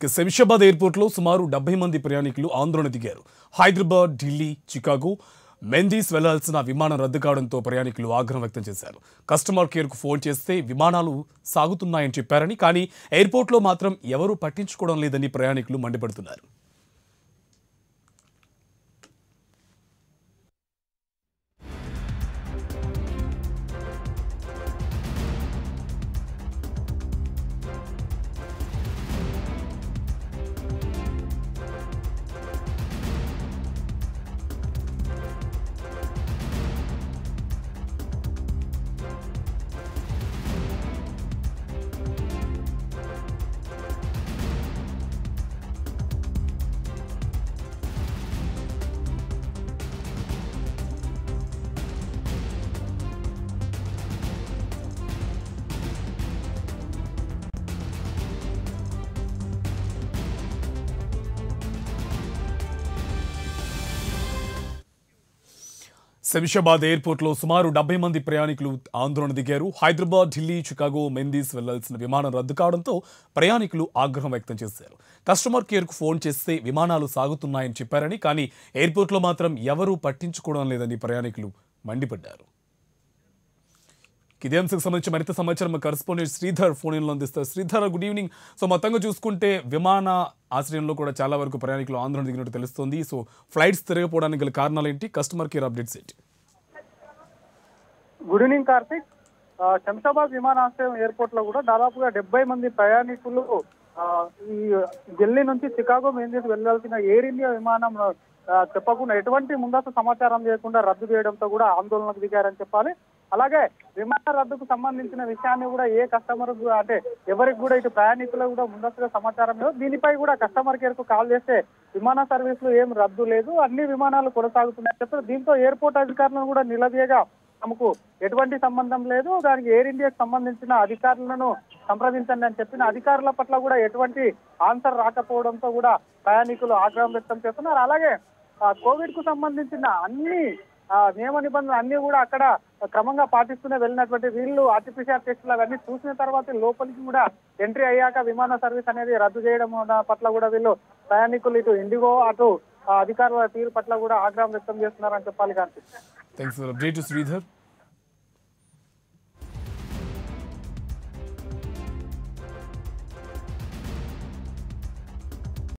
ఇక శంషాబాద్ ఎయిర్పోర్ట్లో సుమారు డెబ్బై మంది ప్రయాణికులు ఆందోళన దిగారు హైదరాబాద్ ఢిల్లీ చికాగో మెందీస్ వెళ్లాల్సిన విమానం రద్దు కావడంతో ప్రయాణికులు ఆగ్రహం వ్యక్తం చేశారు కస్టమర్ కేర్కు ఫోన్ చేస్తే విమానాలు సాగుతున్నాయని చెప్పారని కానీ ఎయిర్పోర్ట్లో మాత్రం ఎవరూ పట్టించుకోవడం లేదని ప్రయాణికులు మండిపడుతున్నారు శంషాబాద్ ఎయిర్పోర్ట్లో సుమారు డెబ్బై మంది ప్రయాణికులు ఆందోళన దిగారు హైదరాబాద్ ఢిల్లీ చికాగో మెందీస్ వెళ్లాల్సిన విమానం రద్దు కావడంతో ప్రయాణికులు ఆగ్రహం వ్యక్తం చేశారు కస్టమర్ కేర్కు ఫోన్ చేస్తే విమానాలు సాగుతున్నాయని చెప్పారని కానీ ఎయిర్పోర్ట్లో మాత్రం ఎవరూ పట్టించుకోవడం లేదని ప్రయాణికులు మండిపడ్డారు ఇదే అంశకు సంబంధించి మరింత సమాచారం మా కరెస్పాండెంట్ శ్రీధర్ ఫోన్ ఇన్లో అందిస్తారు శ్రీధర్ గుడ్ ఈవినింగ్ సో మొత్తంగా చూసుకుంటే విమాన ఆశ్రయంలో కూడా చాలా వరకు ప్రయాణికులు ఆందోళన దిగినట్టు తెలుస్తోంది సో ఫ్లైట్స్ తిరగపోవడానికి గల కారణాలు ఏంటి కస్టమర్ కేర్ అప్డేట్స్ ఏంటి గుడ్ ఈవినింగ్ కార్తిక్ ఆ, శంషాబాద్ విమానాశ్రయం ఎయిర్పోర్ట్ లో కూడా దాదాపుగా డెబ్బై మంది ప్రయాణికులు ఆ, ఈ ఢిల్లీ నుంచి చికాగో మెయిన్ వెళ్లాల్సిన ఎయిర్ ఇండియా విమానం ఆ, చెప్పకుండా ఎటువంటి ముందస్తు సమాచారం చేయకుండా రద్దు చేయడంతో కూడా ఆందోళనకు దిగారని చెప్పాలి అలాగే విమాన రద్దుకు సంబంధించిన విషయాన్ని కూడా ఏ కస్టమర్ అంటే ఎవరికి కూడా ఇటు ప్రయాణికులకు కూడా ముందస్తుగా సమాచారం లేదు దీనిపై కూడా కస్టమర్ కేర్ కు కాల్ చేస్తే విమాన సర్వీసులు ఏం రద్దు లేదు అన్ని విమానాలు కొనసాగుతున్నాయని చెప్పారు దీంతో ఎయిర్పోర్ట్ అధికారులను కూడా నిలదీయగా తమకు ఎటువంటి సంబంధం లేదు దానికి ఎయిర్ ఇండియాకి సంబంధించిన అధికారులను సంప్రదించండి అని చెప్పిన అధికారుల పట్ల కూడా ఎటువంటి ఆన్సర్ రాకపోవడంతో కూడా ప్రయాణికులు ఆగ్రహం వ్యక్తం చేస్తున్నారు అలాగే కోవిడ్ కు సంబంధించిన అన్ని ఆ, నియమ నిబంధనలు అన్ని కూడా అక్కడ క్రమంగా పాటిస్తూనే వెళ్ళినటువంటి వీళ్ళు ఆర్టిఫిషియల్ టెస్టులు అవన్నీ చూసిన తర్వాత లోపలికి కూడా ఎంట్రీ అయ్యాక విమాన సర్వీస్ అనేది రద్దు చేయడం పట్ల కూడా వీళ్ళు ప్రయాణికులు ఇటు ఇండిగో అటు ఆ, అధికారుల తీరు పట్ల కూడా ఆగ్రహం వ్యక్తం చేస్తున్నారని చెప్పాలి Karthik thanks for update Sridhar